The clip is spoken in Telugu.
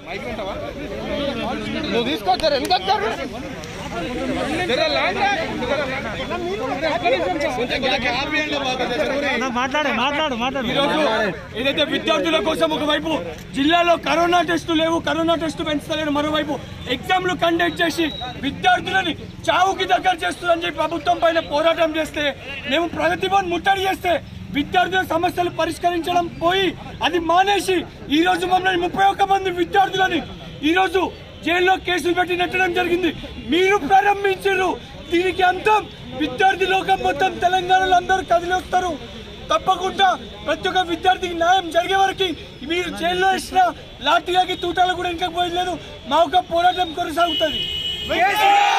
నువ్వు తీసుకొచ్చారు ఎందుకు వచ్చారు మాట్లాడే మాట్లాడు మాట్లాడు ఈరోజు ఏదైతే విద్యార్థుల కోసం ఒకవైపు జిల్లాలో కరోనా టెస్టు లేవు కరోనా టెస్టు పెంచుతలేరు మరోవైపు ఎగ్జామ్లు కండక్ట్ చేసి విద్యార్థులని చావుకి దగ్గర చేస్తుందని చెప్పి ప్రభుత్వం పైన పోరాటం చేస్తే మేము ప్రగతి భవన్ ముట్టడి చేస్తే విద్యార్థుల సమస్యలు పరిష్కరించడం పోయి అది మానేసి ఈ రోజు మమ్మల్ని ముప్పై ఒక్క మంది విద్యార్థులని ఈ రోజు జైల్లో కేసులు పెట్టి నెట్టడం జరిగింది మీరు ప్రారంభించారు దీనికి అంతం విద్యార్థి లోకం మొత్తం తెలంగాణలో అందరూ కదిలి వస్తారు తప్పకుండా ప్రతి ఒక్క విద్యార్థికి న్యాయం జరిగే వరకు మీరు జైల్లో ఇచ్చిన లాఠీలకి తూటాలు కూడా ఇంకా పోయలేదు మా ఒక పోరాటం కొనసాగుతుంది